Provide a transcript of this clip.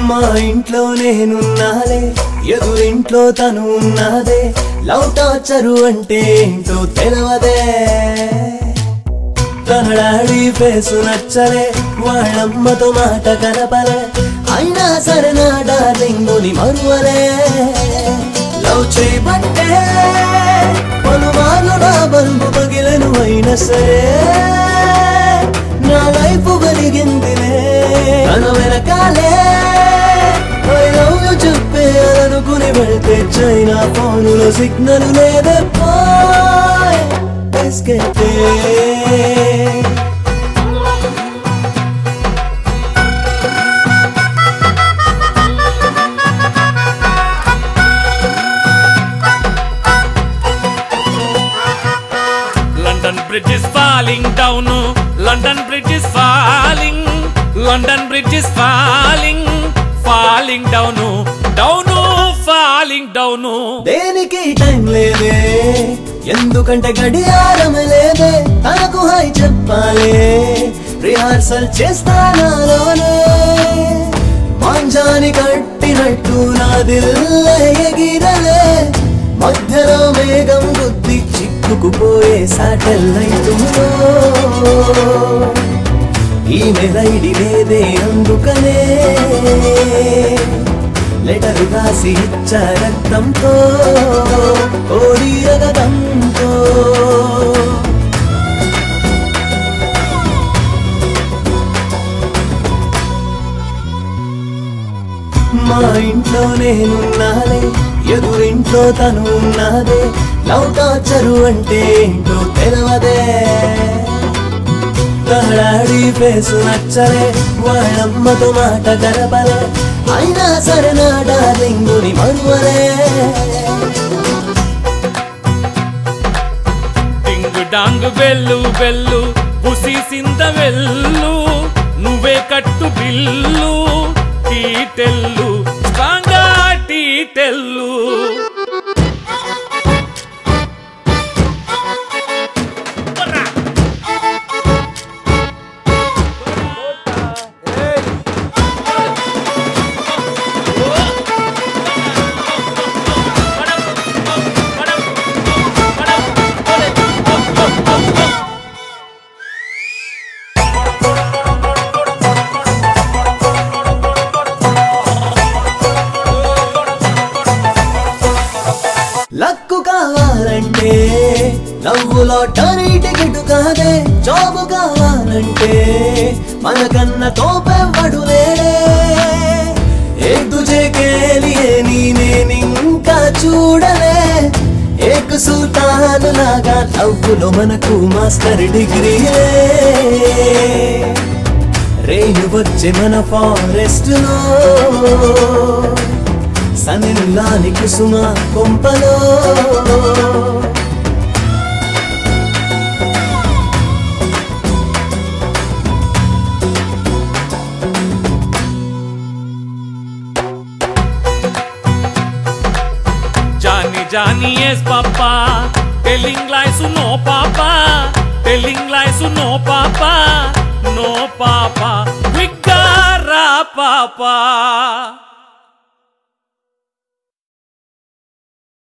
మా ఇంట్లో నేనున్నాలే ఎదురింట్లో తను ఉన్నదే లవ్ టార్చరు అంటే ఏంటో తెలవదే తన డాడీ ఫేసు నచ్చలే వాళ్ళమ్మతో మాట కలపలే అయినా సరే నా డార్లింగుని మరువలే లవ్ చేయబట్టే పలుమార్లు నా బల్బు పగిలను అయినా సరే నా లైఫ్ వెలిగిందిలే తన వెనకాలే I love you చెప్పే అనుకుని వెళ్తే చైనా ఫోనులో సిగ్నల్ లేదే పోయ్ escape London bridge is falling down London bridge is falling London bridge is falling falling down down falling down దేనికి టైం లేదే ఎందుకంటే గడియారం లేదే తనకు హై చెప్పాలే రిహార్సల్ చేస్తానాలోనే మాంజాని కట్టినట్టు నా దిల్లే ఎగిరలే మధ్యలో మేఘం గుద్ది చిక్కుకుపోయే సాటెల్లైట్ ఈ మెలైడి లేదే అందుకనే లెటర్ రాసి ఇచ్చ రక్తంతో ఓడి రగతంతో మా ఇంట్లో నేనున్నాలే ఎదురింట్లో తను ఉన్నదే లవ్ టార్చరు అంటే ఏంటో తెలవదే తడాడి ఫేసు నచ్చలే వాళ్ళమ్మతో మాట గడపలే అయినా సరే నా డార్లింగుని మరువలే టింగు డాంగ్ వెళ్ళు వెళ్ళు పుసిసింద వెళ్ళు నువ్వే కట్టు బిల్లు టీటెల్లు స్ట్రాంగా టీటెల్లు లక్కు కావాలంటే నవ్వులో టరీ టికెట్ కాదే జాబు కావాలంటే మనకన్న తోపెవ్వడు లేడే ఏ తుజే కేలియే నేనింకా చూడలే ఏక్ సుల్తాన్ లాగా నవ్వులో మనకు మాస్టర్ డిగ్రీలే రేణు వచ్చే మన ఫారెస్ట్ లో సనిల్లాని కుసుమ కొంపలో Johnny, Johnny, yes, Papa. Telling lies, no, Papa. Telling lies, no, Papa. No, Papa. Vigara, Papa.